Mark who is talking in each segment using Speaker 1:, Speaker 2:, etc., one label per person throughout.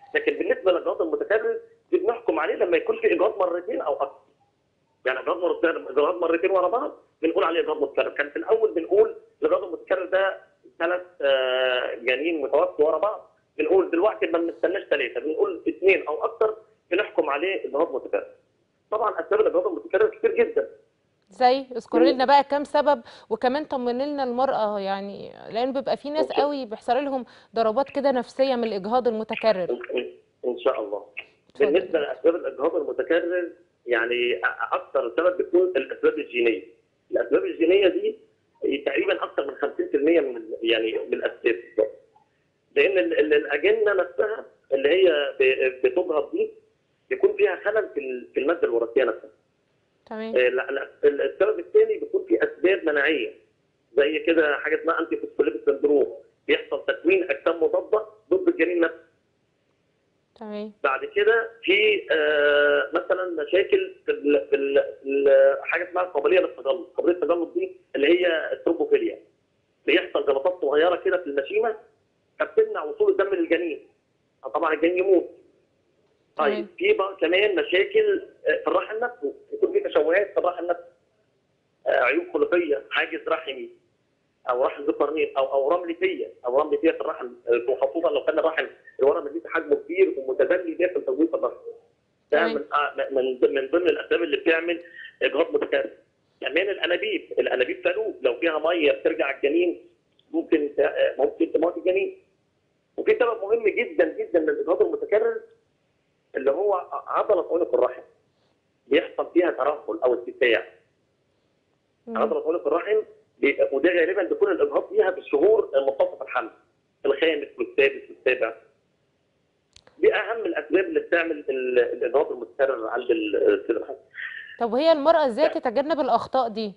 Speaker 1: لكن بالنسبه للاجهاض المتكرر دي بنحكم عليه لما يكون في اجهاض مرتين او اكثر يعني اجهاض مرتين اجهاض مرتين ورا بعض بنقول عليه اجهاض متكرر كان في الاول بنقول الاجهاض المتكرر ده ثلاث آه، جنين متوافق ورا بعض بنقول دلوقتي ما بنستناش ثلاثه بنقول اثنين او اكثر بنحكم عليه اجهاض متكرر طبعا اسباب الاجهاض المتكرر كتير جدا
Speaker 2: زي اذكري لنا بقى كام سبب وكمان طمني لنا المرأة يعني لان بيبقى في ناس
Speaker 1: أوكي.
Speaker 2: قوي بيحصل لهم ضربات كده نفسية من الاجهاض المتكرر
Speaker 1: إن- ان شاء الله
Speaker 2: اتفضل.
Speaker 1: بالنسبه لاسباب الاجهاض المتكرر يعني أ- اكثر سبب بتكون الاسباب الجينيه. الاسباب الجينيه دي تقريبا اكثر من 50% من يعني من الاسباب لان ال- ال- الاجنه نفسها اللي هي ب- بتجهض دي بيكون فيها خلل في ال- في الماده الوراثيه نفسها.
Speaker 2: تمام
Speaker 1: آه، لا- لا، السبب الثاني بيكون في اسباب مناعيه زي كده حاجه اسمها انتي فوسفوليبيد سندروم بيحصل تكوين اجسام مضاده ضد الجنين نفسه.
Speaker 2: تمام
Speaker 1: بعد كده في آه، مثلا مشاكل في ال في ال ال- حاجه اسمها القابليه للتجلط، قابليه التجلط دي اللي هي الترومبوفيليا. بيحصل جلطات صغيره كده في المشيمه فبتمنع وصول الدم للجنين. طبعا الجنين يموت. طيب
Speaker 2: تمام.
Speaker 1: في بقى كمان مشاكل آه، في الرحم نفسه، يكون في تشوهات في الرحم نفسه. آه، عيوب خلقيه، حاجز رحمي او رحم ذو قرنين او او رملتيه او رملتيه في الرحم آه، وخصوصا لو كان الرحم الورم اللي حجمه كبير ومتدلي داخل تجويف الرحم. ده
Speaker 2: تمام.
Speaker 1: من آه، من من ضمن الاسباب اللي بتعمل اجهاض متكرر. كمان الانابيب، الانابيب تلوب لو فيها ميه بترجع الجنين ممكن ت- آه، ممكن تموت الجنين. وفي سبب مهم جدا جدا للاجهاض المتكرر اللي هو عضله عنق الرحم. بيحصل فيها ترهل او ارتفاع.
Speaker 2: مم.
Speaker 1: عضله عنق الرحم بي- وده غالبا بيكون الاجهاض فيها في الشهور منتصف الحمل الخامس والسادس والسابع دي اهم الاسباب اللي بتعمل ال- الاجهاض المتكرر عند ال- السيد الحمل
Speaker 2: طب وهي المرأة ازاي تتجنب الاخطاء دي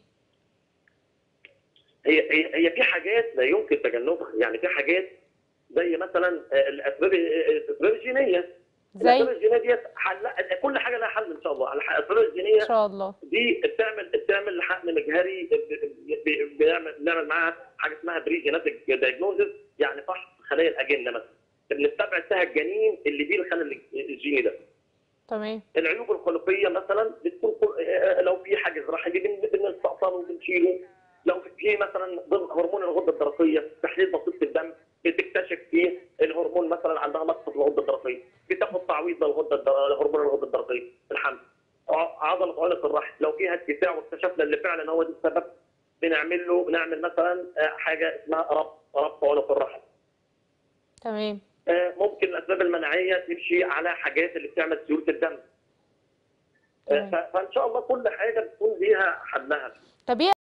Speaker 1: هي هي هي في حاجات لا يمكن تجنبها يعني في حاجات زي مثلا آه، الاسباب الاسباب الجينيه
Speaker 2: زي
Speaker 1: الاسباب الجينيه ديت حل كل حاجه لها حل ان شاء الله الاسباب الجينيه
Speaker 2: ان شاء الله
Speaker 1: دي بتعمل بتعمل حقن مجهري ب- ب- بنعمل بنعمل معاها حاجه اسمها بري جيناتيك دايجنوزز يعني فحص خلايا الاجنه مثلا بنستبعد فيها الجنين اللي فيه الخلل الجيني ده
Speaker 2: تمام
Speaker 1: العيوب الخلقيه مثلا بتكون كل- آه، لو في حاجز رحمي بن- بنستأصله وبنشيله لو في مثلا ضمن هرمون الغده الدرقيه تحليل بسيط في الدم بتكتشف فيه الهرمون مثلا عندها نقص في الغده الدرقيه بتاخد تعويض للغده الدر- هرمون الغده الدرقيه في الحمل ع- عضله عنق الرحم لو فيها ارتفاع واكتشفنا اللي فعلا هو ده السبب بنعمل له بنعمل مثلا آه، حاجه اسمها ربط ربط عنق الرحم
Speaker 2: تمام
Speaker 1: آه، ممكن الاسباب المناعيه تمشي على حاجات اللي بتعمل سيوله الدم آه،
Speaker 2: تمام.
Speaker 1: ف- فان شاء الله كل حاجه بتكون ليها حلها
Speaker 2: طب ايه